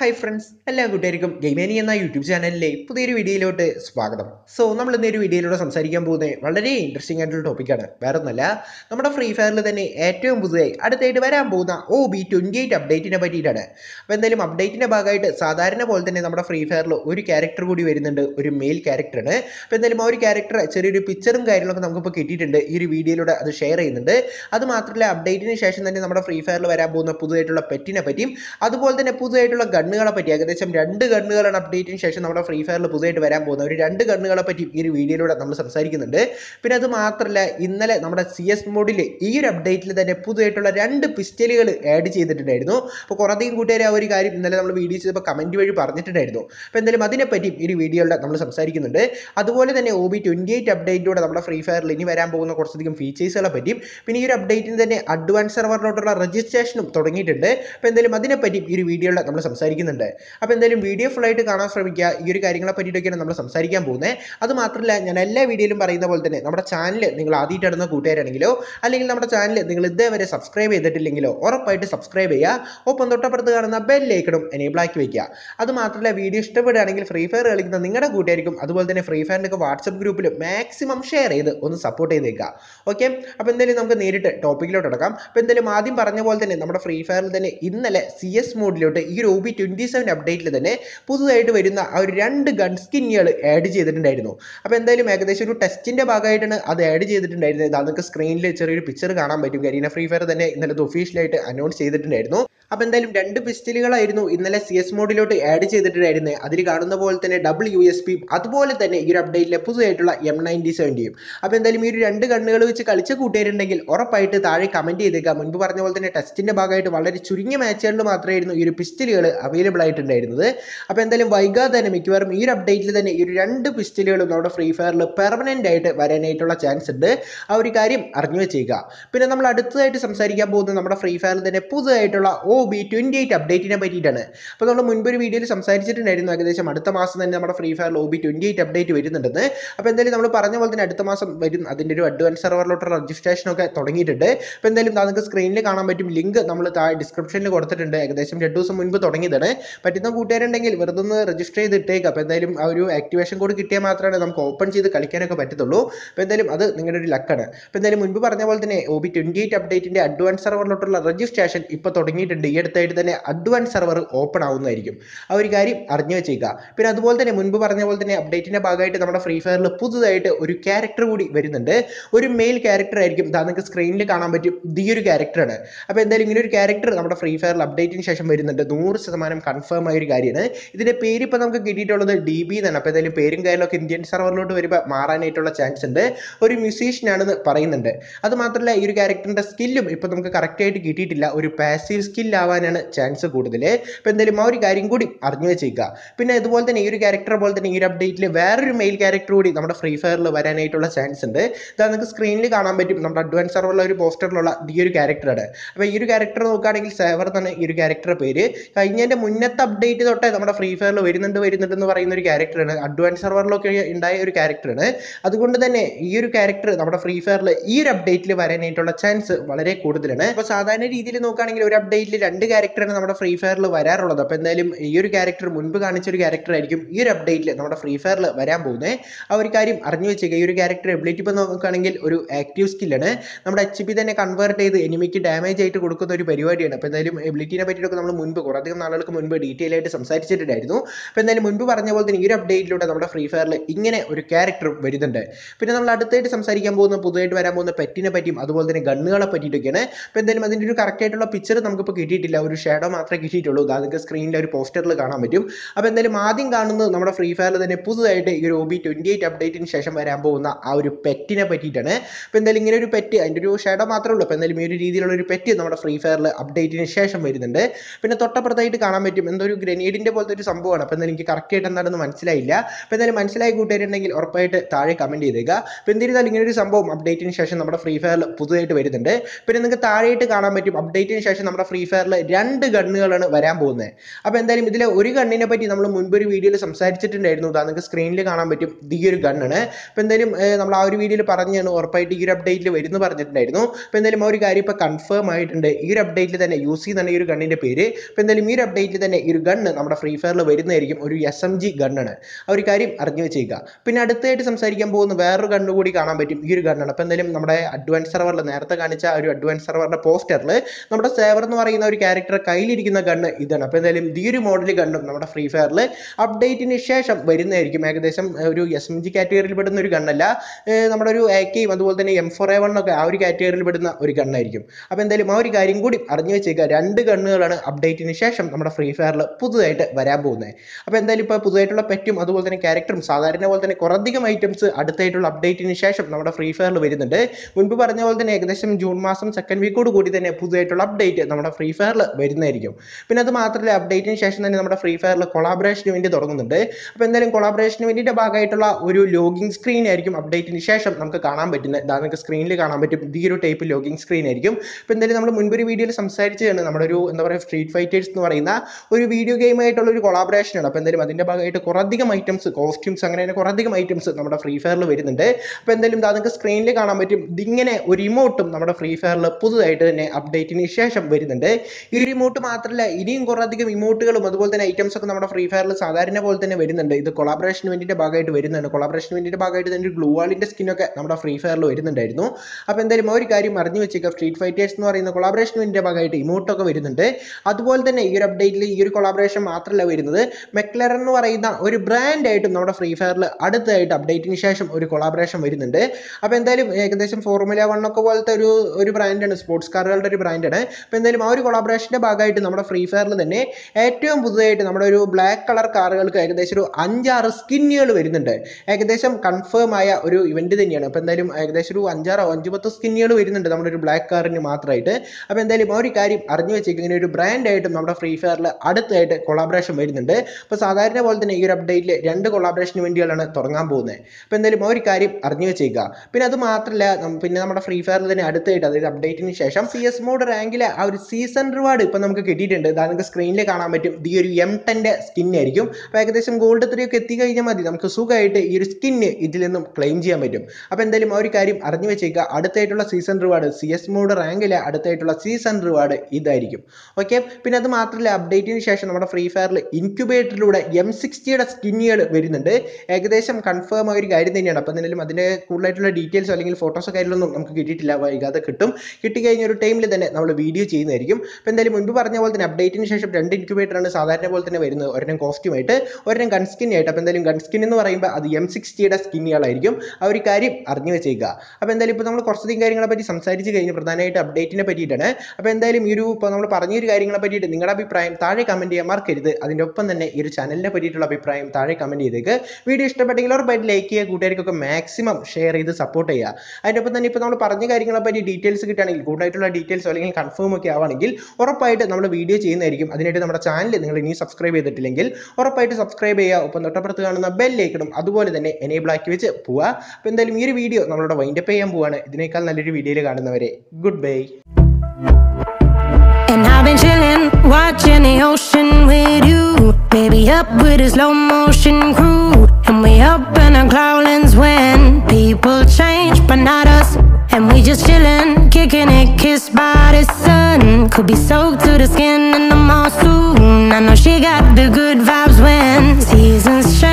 Hi friends എല്ലാ കൂട്ടുകാർക്കും ഗെയിമേനി എന്ന യൂട്യൂബ് ചാനലിലെ പുതിയൊരു വീഡിയോയിലോട്ട് സ്വാഗതം സോ നമ്മൾ ഇന്നൊരു വീഡിയോയിലൂടെ സംസാരിക്കാൻ പോകുന്നത് വളരെ ഇൻട്രസ്റ്റിംഗ് ആയിട്ടുള്ള ടോപ്പിക്കാണ് വേറെ ഒന്നല്ല നമ്മുടെ ഫ്രീ ഫയറിൽ തന്നെ ഏറ്റവും പുതുതായി അടുത്തായിട്ട് വരാൻ പോകുന്ന ഒ ബി ട്വൻറ്റി എയ്റ്റ് അപ്ഡേറ്റിനെ പറ്റിയിട്ടാണ് അപ്പോൾ എന്തായാലും അപ്ഡേറ്റിൻ്റെ ഭാഗമായിട്ട് സാധാരണ പോലെ തന്നെ നമ്മുടെ ഫ്രീ ഫയറിൽ ഒരു ക്യാരക്ടർ കൂടി വരുന്നുണ്ട് ഒരു മെയിൽ ക്യാരക്ടറാണ് അപ്പോൾ എന്തായാലും ആ ഒരു ക്യാരക്ടർ ചെറിയൊരു പിക്ചറും കാര്യങ്ങളൊക്കെ നമുക്കിപ്പോൾ കിട്ടിയിട്ടുണ്ട് ഈ ഒരു വീഡിയോയിലൂടെ അത് ഷെയർ ചെയ്യുന്നുണ്ട് അത് മാത്രമല്ല അപ്ഡേറ്റിന് ശേഷം തന്നെ നമ്മുടെ ഫ്രീ ഫയറിൽ വരാൻ പോകുന്ന പുതുതായിട്ടുള്ള പെറ്റിനെ പറ്റിയും അതുപോലെ തന്നെ പുതുതായിട്ടുള്ള ഗണ്ണുകളെ പറ്റി ഏകദേശം രണ്ട് ഗണ്ണുകളാണ് അപ്ഡേറ്റിന് ശേഷം നമ്മുടെ ഫ്രീ ഫയറിൽ പുതുതായിട്ട് വരാൻ പോകുന്ന ഒരു രണ്ട് ഗണ്ണുകളെ പറ്റി ഈ ഒരു വീഡിയോയിലൂടെ നമ്മൾ സംസാരിക്കുന്നുണ്ട് പിന്നെ അത് മാത്രമല്ല ഇന്നലെ നമ്മുടെ സി എസ് മോഡിൽ ഈ ഒരു അപ്ഡേറ്റിൽ തന്നെ പുതുതായിട്ടുള്ള രണ്ട് പിസ്റ്റലുകൾ ആഡ് ചെയ്തിട്ടുണ്ടായിരുന്നു അപ്പോൾ കുറേയധികം കൂട്ടുകാർ ആ ഒരു കാര്യം ഇന്നലെ നമ്മൾ വീഡിയോ ചെയ്തപ്പോൾ കമൻറ്റ് വഴി പറഞ്ഞിട്ടുണ്ടായിരുന്നു അപ്പോൾ എന്തായാലും അതിനെപ്പറ്റി ഈ ഒരു വീഡിയോയിലൂടെ നമ്മൾ സംസാരിക്കുന്നുണ്ട് അതുപോലെ തന്നെ ഒ ബി ട്വൻറ്റി എയ്റ്റ് അപ്ഡേറ്റിലൂടെ നമ്മുടെ ഫ്രീ ഫയറിൽ ഇനി വരാൻ പോകുന്ന കുറച്ചധികം ഫീച്ചേഴ്സുകളെ പറ്റിയും പിന്നെ ഈ ഒരു അപ്ഡേറ്റിന് തന്നെ അഡ്വാൻസ് സെർവറിലോട്ടുള്ള രജിസ്ട്രേഷനും തുടങ്ങിയിട്ടുണ്ട് അപ്പോൾ എന്തായാലും അതിനെപ്പറ്റി ഈ ഒരു വീഡിയോയിൽ നമ്മൾ സംസാരിക്കുന്നുണ്ട് അപ്പോൾ എന്തായാലും വീഡിയോ ഫുൾ ആയിട്ട് കാണാൻ ശ്രമിക്കുക ഈ ഒരു കാര്യങ്ങളെ പറ്റിയിട്ടൊക്കെയാണ് നമ്മൾ സംസാരിക്കാൻ പോകുന്നത് അത് മാത്രമല്ല ഞാൻ എല്ലാ വീഡിയോയിലും പറയുന്ന പോലെ തന്നെ നമ്മുടെ ചാനൽ നിങ്ങൾ ആദ്യമായിട്ട് ഇടുന്ന കൂട്ടുകാരാണെങ്കിലോ അല്ലെങ്കിൽ നമ്മുടെ ചാനൽ നിങ്ങൾ ഇതേവരെ സബ്സ്ക്രൈബ് ചെയ്തിട്ടില്ലെങ്കിലോ ഉറപ്പായിട്ട് സബ്സ്ക്രൈബ് ചെയ്യുക ഒപ്പം തൊട്ടപ്പുറത്ത് കാണുന്ന ബെല്ലേക്കടും എനേബിൾ ആക്കി വെക്കുക അത് മാത്രമല്ല വീഡിയോ ഇഷ്ടപ്പെടുകയാണെങ്കിൽ ഫ്രീ ഫയർ കളിക്കുന്ന നിങ്ങളുടെ കൂട്ടുകാർക്കും അതുപോലെ തന്നെ ഫ്രീ ഫയറിൻ്റെ ഒക്കെ വാട്സപ്പ് ഗ്രൂപ്പിൽ മാക്സിമം ഷെയർ ചെയ്ത് ഒന്ന് സപ്പോർട്ട് ചെയ്തേക്കുക ഓക്കെ അപ്പോൾ എന്തായാലും നമുക്ക് നേരിട്ട് ടോപ്പിക്കിലോട്ട് അടക്കാം അപ്പോൾ എന്തായാലും ആദ്യം പറഞ്ഞ പോലെ തന്നെ നമ്മുടെ ഫ്രീ ഫയറിൽ തന്നെ ഇന്നലെ സി എസ് മോഡിലോട്ട് ഈ ഒരു ഒ ബി ട്വൻറ്റി സെവൻ അപ്ഡേറ്റിൽ തന്നെ പുതുതായിട്ട് വരുന്ന ആ ഒരു രണ്ട് ഗൺ സ്കിന്നുകൾ ആഡ് ചെയ്തിട്ടുണ്ടായിരുന്നു അപ്പോൾ എന്തായാലും ഏകദേശം ഒരു ടെസ്റ്റിൻ്റെ ഭാഗമായിട്ടാണ് അത് ആഡ് ചെയ്തിട്ടുണ്ടായിരുന്നത് അതൊക്കെ സ്ക്രീനിൽ ചെറിയൊരു പിക്ചർ കാണാൻ പറ്റും കാര്യം ഫ്രീ ഫയർ തന്നെ ഇന്നലെ ഒഫീഷ്യലായിട്ട് അനൗൺസ് ചെയ്തിട്ടുണ്ടായിരുന്നു അപ്പോൾ എന്തായാലും രണ്ട് പിസ്റ്റലുകളായിരുന്നു ഇന്നലെ സി എസ് മോഡിലോട്ട് ആഡ് ചെയ്തിട്ടുണ്ടായിരുന്നത് അതിൽ കാണുന്ന പോലെ തന്നെ ഡബിൾ യു എസ് പിയും അതുപോലെ തന്നെ ഈ ഒരു അപ്ഡേറ്റിലെ പുതുതായിട്ടുള്ള എം നയൻറ്റി സെവൻറ്റിയും അപ്പോൾ എന്തായാലും ഈ ഒരു രണ്ട് കണ്ണുകൾ വെച്ച് കളിച്ച കൂട്ടുകാരുണ്ടെങ്കിൽ ഉറപ്പായിട്ട് താഴെ കമൻറ്റ് ചെയ്തേക്കാം മുൻപ് പറഞ്ഞ പോലെ തന്നെ ടെസ്റ്റിൻ്റെ ഭാഗമായിട്ട് വളരെ ചുരുങ്ങിയ മാച്ചുകളിൽ മാത്രമായിരുന്നു ഈ ഒരു പിസ്റ്റലുകൾ അവൈലബിൾ ആയിട്ടുണ്ടായിരുന്നത് അപ്പോൾ എന്തായാലും വൈകാതെ തന്നെ മിക്കവാറും ഈ ഒരു അപ്ഡേറ്റിൽ തന്നെ ഈ ഒരു രണ്ട് പിസ്റ്റലുകളും നമ്മുടെ ഫ്രീ ഫയറിൽ പെർമനൻ്റ് ആയിട്ട് വരാനായിട്ടുള്ള ചാൻസ് ഉണ്ട് ആ ഒരു കാര്യം അറിഞ്ഞു വെച്ചേക്കുക പിന്നെ നമ്മൾ അടുത്തതായിട്ട് സംസാരിക്കാൻ പോകുന്നത് നമ്മുടെ ഫ്രീ ഫയറിൽ തന്നെ പുതുതായിട്ടുള്ള ഒ ബി ട്വൻറ്റി എയ്റ്റ് അപ്ഡേറ്റിനെ പറ്റിയിട്ടാണ് അപ്പോൾ നമ്മൾ മുൻപ് ഒരു വീഡിയോയിൽ സംസാരിച്ചിട്ടുണ്ടായിരുന്നു ഏകദേശം അടുത്ത മാസം തന്നെ നമ്മുടെ ഫ്രീ ഫയറിൽ O B twenty eight update വരുന്നുണ്ടെന്ന് അപ്പോൾ എന്തായാലും നമ്മൾ പറഞ്ഞ പോലെ തന്നെ അടുത്ത മാസം വരും അതിൻ്റെ ഒരു അഡ്വാൻസ് സെർവറിലോട്ടുള്ള രജിസ്ട്രേഷൻ ഒക്കെ തുടങ്ങിയിട്ടുണ്ട് അപ്പോൾ എന്തായാലും നമുക്ക് സ്ക്രീനിൽ കാണാൻ പറ്റും ലിങ്ക് നമ്മൾ താഴെ ഡിസ്ക്രിപ്ഷനിൽ കൊടുത്തിട്ടുണ്ട് ഏകദേശം രണ്ട് ദിവസം മുൻപ് തുടങ്ങിയതാണ് പറ്റുന്ന കൂട്ടുകാരുണ്ടെങ്കിൽ വെറുതെ ഒന്ന് രജിസ്റ്റർ ചെയ്തിട്ടേക്ക് അപ്പോൾ എന്തായാലും ആ ഒരു ആക്ടിവേഷൻ കോഡ് കിട്ടിയാൽ മാത്രമേ നമുക്ക് ഓപ്പൺ ചെയ്ത് കളിക്കാനൊക്കെ പറ്റത്തുള്ളൂ അപ്പോൾ എന്തായാലും അത് നിങ്ങളുടെ ഒരു ലക്കാണ് അപ്പോൾ എന്തായാലും മുൻപ് പറഞ്ഞ പോലെ തന്നെ ഒ ബി ട്വൻറ്റി എയ്റ്റ് അപ്ഡേറ്റിൻ്റെ അഡ്വാൻസ് സെർവറിലോട്ടുള്ള രജിസ്ട്രേഷൻ ഇപ്പോൾ തുടങ്ങിയിട്ടുണ്ട് ഈ അടുത്തായിട്ട് തന്നെ അഡ്വാൻസ് സെർവർ ഓപ്പൺ ആവുന്നതായിരിക്കും ആ ഒരു കാര്യം അറിഞ്ഞു വെച്ചേക്കുക പിന്നെ അതുപോലെ തന്നെ മുൻപ് പറഞ്ഞ പോലെ തന്നെ അപ്ഡേറ്റിൻ്റെ ഭാഗമായിട്ട് നമ്മുടെ ഫ്രീ ഫയറിൽ പുതുതായിട്ട് ഒരു ക്യാരക്ടർ കൂടി വരുന്നുണ്ട് ഒരു മെയിൽ ക്യാരക്ടർ ആയിരിക്കും ഇതാ നിങ്ങൾക്ക് സ്ക്രീനിൽ കാണാൻ പറ്റും ഈ ഒരു ക്യാരക്ടറാണ് അപ്പോൾ എന്തായാലും ഇങ്ങനെ ഒരു ക്യാരക്ടർ നമ്മുടെ ഫ്രീ ഫയറിൽ അപ്ഡേറ്റിന് ശേഷം വരുന്നുണ്ട് നൂറ് ശതമാനം കൺഫേം ആയ ഒരു കാര്യമാണ് ഇതിൻ്റെ പേര് ഇപ്പോൾ നമുക്ക് കിട്ടിയിട്ടുള്ളത് ഡി ബി എന്നാണ് അപ്പോൾ എന്തായാലും പേരും കാര്യങ്ങളൊക്കെ ഇന്ത്യൻ സെർവറിലോട്ട് വരുമ്പോൾ മാറാനായിട്ടുള്ള ചാൻസ് ഉണ്ട് ഒരു മ്യൂസീഷ്യനാണെന്ന് പറയുന്നുണ്ട് അത് മാത്രമല്ല ഈ ഒരു ക്യാരക്ടറിൻ്റെ സ്കില്ലും ഇപ്പോൾ നമുക്ക് കറക്റ്റായിട്ട് കിട്ടിയിട്ടില്ല ഒരു പാസീവ് സ്കില്ലാവാനാണ് ചാൻസ് കൂടുതൽ അപ്പോൾ എന്തായാലും ആ ഒരു കാര്യം കൂടി അറിഞ്ഞു വെച്ചേക്കുക പിന്നെ ഇതുപോലെ തന്നെ ഈ ഒരു ക്യാരക്ടർ പോലെ തന്നെ ഈ ഒരു അപ്ഡേറ്റിൽ വേറൊരു മെയിൽ ക്യാരക്ടർ കൂടി നമ്മുടെ ഫ്രീ ഫയറിൽ വരാനായിട്ടുള്ള ചാൻസ് ഉണ്ട് ഇത് നിങ്ങൾക്ക് സ്ക്രീനിൽ കാണാൻ പറ്റും നമ്മുടെ അഡ്വാൻസ് സെർവറിലുള്ള ഒരു പോസ്റ്ററിലുള്ള ഈ ഒരു ക്യാരക്ടറാണ് അപ്പോൾ ഈ ഒരു ക്യാരക്ടർ നോക്കുകയാണെങ്കിൽ സേവർ തന്നെ ഈ ഒരു ക്യാരക്ടർ പേര് കഴിഞ്ഞതിൻ്റെ മുന്നത്തെ അപ്ഡേറ്റ് തൊട്ടേ നമ്മുടെ ഫ്രീ ഫയറിൽ വരുന്നുണ്ട് വരുന്നുണ്ട് എന്ന് പറയുന്ന ഒരു ക്യാരക്ടറാണ് അഡ്വാൻസ് സെർവറിലൊക്കെ ഉണ്ടായ ഒരു ക്യാരക്ടറാണ് അതുകൊണ്ട് തന്നെ ഈ ഒരു ക്യാരക്ടർ നമ്മുടെ ഫ്രീ ഫയറിൽ ഈ ഒരു അപ്ഡേറ്റിൽ വരാനായിട്ടുള്ള ചാൻസ് വളരെ കൂടുതലാണ് അപ്പോൾ സാധാരണ രീതിയിൽ നോക്കുകയാണെങ്കിൽ ഒരു അപ്ഡേറ്റിൽ രണ്ട് ക്യാരക്ടറാണ് നമ്മുടെ ഫ്രീ ഫയറിൽ വരാറുള്ളത് അപ്പോൾ എന്തായാലും ഈ ഒരു ക്യാരക്ടർ മുൻപ് കാണിച്ച ഒരു ക്യാരക്ടർ ആയിരിക്കും ഈ ഒരു അപ്ഡേറ്റിൽ നമ്മുടെ ഫ്രീ ഫയറിൽ വരാൻ പോകുന്നത് ആ ഒരു കാര്യം അറിഞ്ഞു വെച്ചേക്കുക ഈ ഒരു ക്യാരക്ടർ എബിലിറ്റി ഇപ്പോൾ നോക്കുകയാണെങ്കിൽ ഒരു ആക്റ്റീവ് സ്കില്ലാണ് നമ്മുടെ എച്ച് പി തന്നെ കൺവേർട്ട് ചെയ്ത് എനിമിക്ക് ഡാമേജ് ആയിട്ട് കൊടുക്കുന്ന ഒരു പരിപാടിയാണ് അപ്പോൾ എന്തായാലും എബിലിറ്റിനെ പറ്റിയിട്ടൊക്കെ നമ്മൾ മുൻപ് കുറേയധികം നാളുകൾക്ക് മുൻപ് ഡീറ്റെയിൽ ആയിട്ട് സംസാരിച്ചിട്ടുണ്ടായിരുന്നു അപ്പോൾ എന്തായാലും മുൻപ് പറഞ്ഞ പോലെ തന്നെ ഈ ഒരു അപ്ഡേറ്റിലൂടെ നമ്മുടെ ഫ്രീ ഫയറിൽ ഇങ്ങനെ ഒരു ക്യാരക്ടറും വരുന്നുണ്ട് പിന്നെ നമ്മൾ അടുത്തായിട്ട് സംസാരിക്കാൻ പോകുന്ന പുതുതായിട്ട് വരാൻ പോകുന്ന പെറ്റിനെ പറ്റിയും അതുപോലെ തന്നെ ഗണ്ണുകളെ പറ്റിയിട്ടൊക്കെയാണ് അപ്പോൾ എന്തായാലും അതിൻ്റെ ഒരു കറക്റ്റ് ആയിട്ടുള്ള പിക്ചർ നമുക്കിപ്പോൾ കിട്ടിയിട്ടില്ല ഒരു ഷാഡോ മാത്രമേ കിട്ടിയിട്ടുള്ളൂ അത് നിങ്ങൾക്ക് സ്ക്രീനിൽ ഒരു പോസ്റ്ററിൽ കാണാൻ പറ്റും അപ്പോൾ എന്തായാലും ആദ്യം കാണുന്നത് നമ്മുടെ ഫ്രീ ഫയറിൽ തന്നെ പുതുതായിട്ട് ഈ ഒരു ഒ ബി ട്വൻറ്റി എയ്റ്റ് അപ്ഡേറ്റിന് ശേഷം വരാൻ പോകുന്ന ആ ഒരു പെറ്റിനെ പറ്റിയിട്ടാണ് അപ്പോൾ എന്തായാലും ഇങ്ങനെ ഒരു പെറ്റ് അതിൻ്റെ ഒരു ഷാഡോ മാത്രമേ ഉള്ളൂ അപ്പോൾ എന്തായാലും ഈ ഒരു രീതിയിലുള്ള ഒരു പെറ്റ് നമ്മുടെ ഫ്രീ ഫയറിൽ അപ്ഡേറ്റിന് ശേഷം വരുന്നുണ്ട് പിന്നെ തൊട്ടപ്പുറത്തായിട്ട് കാണാൻ പറ്റും എന്തോ ഒരു ഗ്രനേഡിൻ്റെ പോലത്തെ ഒരു സംഭവമാണ് അപ്പോൾ എന്തായാലും എനിക്ക് കറക്റ്റ് ആയിട്ട് എന്താണെന്ന് മനസ്സിലായില്ല അപ്പോൾ എന്തായാലും മനസ്സിലായി കൂട്ടുകാരുണ്ടെങ്കിൽ ഉറപ്പായിട്ട് താഴെ കമൻറ്റ് ചെയ്തേക്കുക അപ്പോൾ എന്നിരുന്നാലും ഇങ്ങനെ ഒരു സംഭവം അപ്ഡേറ്റിന് ശേഷം നമ്മുടെ ഫ്രീ ഫയറിൽ പുതുതായിട്ട് വരുന്നുണ്ട് പിന്നെ നിങ്ങൾക്ക് താഴെയായിട്ട് കാണാൻ പറ്റും അപ്ഡേറ്റിന് ശേഷം നമ്മുടെ ഫ്രീ ഫയറിൽ ഫയറിൽ രണ്ട് ഗണ്ണുകളാണ് വരാൻ പോകുന്നത് അപ്പോൾ എന്തായാലും ഇതിലെ ഒരു ഗണ്ണിനെ പറ്റി നമ്മൾ മുൻപ് ഒരു വീഡിയോയിൽ സംസാരിച്ചിട്ടുണ്ടായിരുന്നു അതാ നിങ്ങൾക്ക് സ്ക്രീനിൽ കാണാൻ പറ്റും ഇത് ഈ ഒരു ഗണ്ണാണ് അപ്പോൾ എന്തായാലും ഏർ, നമ്മൾ ആ ഒരു വീഡിയോയിൽ പറഞ്ഞാണ് ഉറപ്പായിട്ട് ഈ ഒരു അപ്ഡേറ്റിൽ വരുന്നു പറഞ്ഞിട്ടുണ്ടായിരുന്നു അപ്പോൾ എന്തായാലും ആ ഒരു കാര്യം ഇപ്പോൾ കൺഫേം ആയിട്ടുണ്ട് ഈ ഒരു അപ്ഡേറ്റിൽ തന്നെ യൂസ് ചെയ്യുന്നതാണ് ഈ ഒരു ഗണ്ണിൻ്റെ പേര് അപ്പോൾ എന്തായാലും ഈ ഒരു അപ്ഡേറ്റിൽ തന്നെ ഈ ഒരു ഗണ്ണ് നമ്മുടെ ഫ്രീ ഫയറിൽ വരുന്നതായിരിക്കും ഒരു എസ് എം ജി ഗണ്ണാണ് ആ ഒരു കാര്യം അറിഞ്ഞു വെച്ചേക്കുക പിന്നെ അടുത്തായിട്ട് സംസാരിക്കാൻ പോകുന്ന വേറൊരു ഗണ്ണ് കൂടി കാണാൻ പറ്റും ഈ ഒരു ഗണ്ണാണ് അപ്പോൾ എന്തായാലും നമ്മുടെ അഡ്വാൻസ് സെർവറിൽ നേരത്തെ കാണിച്ച ആ ഒരു അഡ്വാൻസ് സെർവറിൻ്റെ പോസ്റ്ററിൽ നമ്മുടെ സേവർ എന്ന് പറയുന്ന ഒരു ക്യാരക്ടർ കയ്യിലിരിക്കുന്ന ഗണ്ണ് ഇതാണ് അപ്പോൾ എന്തായാലും ഈ ഒരു മോഡൽ ഗണ്ണും നമ്മുടെ ഫ്രീ ഫയറിൽ അപ്ഡേറ്റിന് ശേഷം വരുന്നതായിരിക്കും ഏകദേശം ഒരു എസ് എം ജി കാറ്റഗറിയിൽ പെടുന്ന ഒരു ഗണ്ണല്ല ഏർ നമ്മുടെ ഒരു എ കെയും അതുപോലെ തന്നെ എം ഫോർ എ വൺ ഒക്കെ ആ ഒരു കാറ്റഗറിയിൽ പെടുന്ന ഒരു ഗണ്ണായിരിക്കും അപ്പോൾ എന്തായാലും ആ ഒരു കാര്യം കൂടി അറിഞ്ഞു വെച്ചേക്കുക രണ്ട് ഗണ്ണുകളാണ് അപ്ഡേറ്റിന് ശേഷം നമ്മുടെ ഫ്രീ ഫയറിൽ പുതുതായിട്ട് വരാൻ പോകുന്നത് അപ്പോൾ എന്തായാലും ഇപ്പോൾ പുതുതായിട്ടുള്ള പെറ്റും അതുപോലെ തന്നെ ക്യാരക്ടറും സാധാരണ പോലെ തന്നെ കുറേയധികം ഐറ്റംസ് അടുത്തായിട്ടുള്ള അപ്ഡേറ്റിന് ശേഷം നമ്മുടെ ഫ്രീ ഫയറിൽ വരുന്നുണ്ട് മുൻപ് പറഞ്ഞ പോലെ തന്നെ ഏകദേശം ജൂൺ മാസം സെക്കൻഡ് വീക്കോട് കൂടി തന്നെ പുതുതായിട്ടുള്ള അപ്ഡേറ്റ് നമ്മുടെ ഫ്രീ ഫയറിൽ വരുന്നതായിരിക്കും പിന്നെ അത് മാത്രമല്ല അപ്ഡേറ്റിന് ശേഷം തന്നെ നമ്മുടെ ഫ്രീ ഫയറിൽ കൊളാബറേഷന് വേണ്ടി തുടങ്ങുന്നുണ്ട് അപ്പോൾ എന്തായാലും കൊളാബറേഷന് വേണ്ടിയിട്ട് ഭാഗമായിട്ടുള്ള ഒരു ലോഗിങ് സ്ക്രീൻ ആയിരിക്കും അപ്ഡേറ്റിന് ശേഷം നമുക്ക് കാണാൻ പറ്റുന്നത് ഇതാ നിങ്ങൾക്ക് സ്ക്രീനിൽ കാണാൻ പറ്റും ഈ ഒരു ടൈപ്പ് ലോഗിങ് സ്ക്രീൻ ആയിരിക്കും അപ്പോൾ എന്തായാലും നമ്മൾ മുൻപൊരു വീഡിയോയിൽ സംസാരിച്ചതാണ് നമ്മുടെ ഒരു എന്താ പറയുക സ്ട്രീറ്റ് ഫൈറ്റേഴ്സ് എന്ന് പറയുന്ന ഒരു വീഡിയോ ഗെയിം ആയിട്ടുള്ള ഒരു കൊളാബറേഷൻ ആണ് അപ്പോൾ എന്തായാലും അതിൻ്റെ ഭാഗമായിട്ട് കുറേയധികം ഐറ്റംസ് കോസ്റ്റ്യൂംസ് അങ്ങനെ തന്നെ കുറേയധികം ഐറ്റംസ് നമ്മുടെ ഫ്രീ ഫയറിൽ വരുന്നുണ്ട് അപ്പോൾ എന്തായാലും ഇതാ നിങ്ങൾക്ക് സ്ക്രീനിൽ കാണാൻ പറ്റും ഇതിങ്ങനെ ഒരു ഇമോട്ടും നമ്മുടെ ഫ്രീ ഫയറിൽ പുതുതായിട്ട് തന്നെ അപ്ഡേറ്റിന് ശേഷം വരുന്നുണ്ട് ഈ ഒരു ഇമോട്ട് മാത്രമല്ല ഇനിയും കുറേയധികം ഇമോട്ടുകളും അതുപോലെ തന്നെ ഐറ്റംസ് ഒക്കെ നമ്മുടെ ഫ്രീ ഫയറിൽ സാധാരണ പോലെ തന്നെ വരുന്നുണ്ട് ഇത് കൊളാബറേഷന് വേണ്ടിയിട്ട് ഭാഗമായിട്ട് വരുന്നുണ്ട് കൊളാബറേഷന് വേണ്ടിയിട്ട് ഭാഗമായിട്ട് തന്നെ ഒരു ഗ്ലൂ വാളിൻ്റെ സ്കിന്നൊക്കെ നമ്മുടെ ഫ്രീ ഫയറിൽ വരുന്നുണ്ടായിരുന്നു അപ്പോൾ എന്തായാലും ആ ഒരു കാര്യം അറിഞ്ഞു വെച്ചേക്കുക സ്ട്രീറ്റ് ഫൈറ്റേഴ്സ് എന്ന് പറയുന്ന കൊളാബറേഷന് വേണ്ടിയിട്ട് ഭാഗമായിട്ട് ഇമോട്ടൊക്കെ വരുന്നുണ്ട് അതുപോലെ തന്നെ ഈ ഒരു അപ്ഡേറ്റിൽ ഈ ഒരു കൊളാബറേഷൻ മാത്രമല്ല വരുന്നത് മെക്ലറൻ എന്ന് പറയുന്ന ഒരു ബ്രാൻഡ് ആയിട്ടും നമ്മുടെ ഫ്രീ ഫയറിൽ അടുത്തായിട്ട് അപ്ഡേറ്റിന് ശേഷം ഒരു കൊളാബറേഷൻ വരുന്നുണ്ട് അപ്പോൾ എന്തായാലും ഏകദേശം ഫോർമുല വൺ ഒക്കെ പോലത്തെ ഒരു ഒരു ബ്രാൻഡാണ് സ്പോർട്സ് കാറുകളുടെ ഒരു ബ്രാൻഡാണ് അപ്പോൾ എന്തായാലും ആ ഒരു കൊളാബറേഷൻ്റെ ഭാഗമായിട്ട് നമ്മുടെ ഫ്രീ ഫയറിൽ തന്നെ ഏറ്റവും പുതുതായിട്ട് നമ്മുടെ ഒരു ബ്ലാക്ക് കളർ കാറുകൾക്ക് ഏകദേശം ഒരു അഞ്ചാറ് സ്കിന്നുകൾ വരുന്നുണ്ട് ഏകദേശം കൺഫേം ആയ ഒരു ഇവന്റ് തന്നെയാണ് അപ്പോൾ എന്തായാലും ഏകദേശം ഒരു അഞ്ചാറോ അഞ്ച് പത്തോ സ്കിന്നുകൾ വരുന്നുണ്ട് നമ്മുടെ ഒരു ബ്ലാക്ക് കാറിന് മാത്രമായിട്ട് അപ്പോൾ എന്തായാലും ആ ഒരു കാര്യം അറിഞ്ഞു വെച്ചേക്കും ഇങ്ങനെ ഒരു ബ്രാൻഡ് ആയിട്ടും നമ്മുടെ ഫ്രീ ഫയറിൽ അടുത്തായിട്ട് കൊളാബറേഷൻ വരുന്നുണ്ട് അപ്പോൾ സാധാരണ പോലെ തന്നെ ഈ ഒരു അപ്ഡേറ്റിൽ രണ്ട് കൊളാബറേഷന് വേണ്ടിയാണ് തുടങ്ങാൻ പോകുന്നത് അപ്പോൾ എന്തായാലും ആ ഒരു കാര്യം അറിഞ്ഞു വെച്ചേക്കുക പിന്നെ അത് മാത്രമല്ല നം- പിന്നെ നമ്മുടെ ഫ്രീ ഫയറിൽ തന്നെ അടുത്തായിട്ട് അതായത് അപ്ഡേറ്റിന് ശേഷം സി എസ് മോഡ് റാങ്കിലെ ആ ഒരു സീസൺ റിവാർഡ് ഇപ്പോൾ നമുക്ക് കിട്ടിയിട്ടുണ്ട് ഇതാ നിങ്ങൾക്ക് സ്ക്രീനിൽ കാണാൻ പറ്റും ഇത് ഈ ഒരു എം ടെൻ്റെ സ്കിൻ ആയിരിക്കും അപ്പോൾ ഏകദേശം ഗോൾഡ് ത്രീ ഒക്കെ എത്തിക്കഴിഞ്ഞാൽ മതി നമുക്ക് സുഖമായിട്ട് ഈ ഒരു സ്കിന്ന് ഇതിൽ നിന്നും ക്ലെയിം ചെയ്യാൻ പറ്റും അപ്പോൾ എന്തായാലും ആ ഒരു കാര്യം അറിഞ്ഞു വെച്ചേക്കുക അടുത്തായിട്ടുള്ള season reward C S mode റാങ്കിലെ അടുത്തായിട്ടുള്ള സീസൺ റിവാർഡ് ഇതായിരിക്കും ഓക്കെ പിന്നെ അത് മാത്രമല്ല അപ്ഡേറ്റിന് ശേഷം നമ്മുടെ ഫ്രീ ഫയറിൽ ഇൻക്യുബേറ്ററിലൂടെ എം സിക്സ്റ്റിയുടെ സ്കിന്നുകൾ വരുന്നുണ്ട് ഏകദേശം കൺഫേം ആയ ഒരു കാര്യം തന്നെയാണ് അപ്പോൾ എന്തായാലും അതിൻ്റെ കൂടുതലായിട്ടുള്ള ഡീറ്റെയിൽസോ അല്ലെങ്കിൽ ഫോട്ടോസോ കാര്യങ്ങളൊന്നും നമുക്ക് കിട്ടിയിട്ടില്ല വൈകാതെ കിട്ടും കിട്ടിക്കഴിഞ്ഞ ഒരു ടൈമിൽ തന്നെ നമ്മൾ വീഡിയോ ചെയ്യുന്നതായിരിക്കും അപ്പോൾ എന്തായാലും മുൻപ് പറഞ്ഞ പോലെ തന്നെ അപ്ഡേറ്റിന് ശേഷം രണ്ട് ഇൻക്യുബേറ്ററാണ് സാധാരണ പോലെ തന്നെ വരുന്നത് ഒരെണ്ണം കോസ്റ്റ്യൂമായിട്ട് ഒരെണ്ണം ഗൺ സ്കിൻ ആയിട്ട് അപ്പോൾ എന്തായാലും ഗൺ സ്കിൻ എന്ന് പറയുമ്പോൾ അത് എം സിക്സ്റ്റിയുടെ സ്കിന്നുകളായിരിക്കും ആ ഒരു കാര്യം അറിഞ്ഞു വെച്ചേക്കുക അപ്പോൾ എന്തായാലും ഇപ്പോൾ നമ്മൾ കുറച്ചധികം കാര്യങ്ങളെ പറ്റി സംസാരിച്ച് കഴിഞ്ഞ് പ്രധാനമായിട്ട് അപ്ഡേറ്റിനെ പറ്റിയിട്ടാണ് അപ്പോൾ എന്തായാലും ഈ ഒരു ഇപ്പോൾ നമ്മൾ പറഞ്ഞൊരു കാര്യങ്ങളെ പറ്റിയിട്ട് നിങ്ങളുടെ അഭിപ്രായം താഴെ കമൻറ്റ് ചെയ്യാൻ മറക്കരുത് അതിൻ്റെ ഒപ്പം തന്നെ ഈ ഒരു ചാനലിനെ പറ്റിയിട്ടുള്ള അഭിപ്രായം താഴെ കമൻറ്റ് ചെയ്തേക്ക് വീഡിയോ ഇഷ്ടപ്പെട്ടെങ്കിൽ ഉറപ്പായിട്ട് ലൈക്ക് ചെയ്യുക കൂട്ടുകാർക്കൊക്കെ മാക്സിമം ഷെയർ ചെയ്ത് സപ്പോർട്ട് ചെയ്യുക അതിൻ്റെ ഒപ്പം തന്നെ ഇപ്പോൾ നമ്മൾ പറഞ്ഞ കാര്യങ്ങളെ പറ്റി ഡീറ്റെയിൽസ് കിട്ടുകയാണെങ്കിൽ കൂടുതലായിട്ടുള്ള ഡീറ്റെയിൽസോ അല്ലെങ്കിൽ കൺഫേം ഒക്കെ ആവുകയാണെങ്കിൽ ഉറപ്പായിട്ട് നമ്മൾ വീഡിയോ ചെയ്യുന്നതായിരിക്കും അതിനായിട്ട് നമ്മുടെ ചാനൽ നിങ്ങൾ ഇനി സബ്സ്ക്രൈബ് ചെയ്തിട്ടില്ലെങ്കിൽ ഉറപ്പായിട്ട് സബ്സ്ക്രൈബ് ചെയ്യുക ഒപ്പം തൊട്ടപ്പുറത്ത് കാണുന്ന ബെല്ലേക്കിടും അതുപോലെ തന്നെ എനേബിൾ ആക്കി വെച്ച് പോവുക അപ്പോൾ എന്തായാലും ഈ ഒരു വീഡിയോ നമ്മളിവിടെ വൈൻഡപ്പ് ചെയ്യാൻ പോവാണ് ഇതിനേക്കാൾ നല്ലൊരു വീഡിയോയിൽ കാണുന്നവരെ good bye And I've been chilling, watching the ocean with you. Baby, up with a slow motion crew. And we up in our cloudlands when people change, but not us. And we just chilling, kicking it, kissed by the sun. Could be soaked to the skin in the mall soon. I know she got the good vibes when seasons change.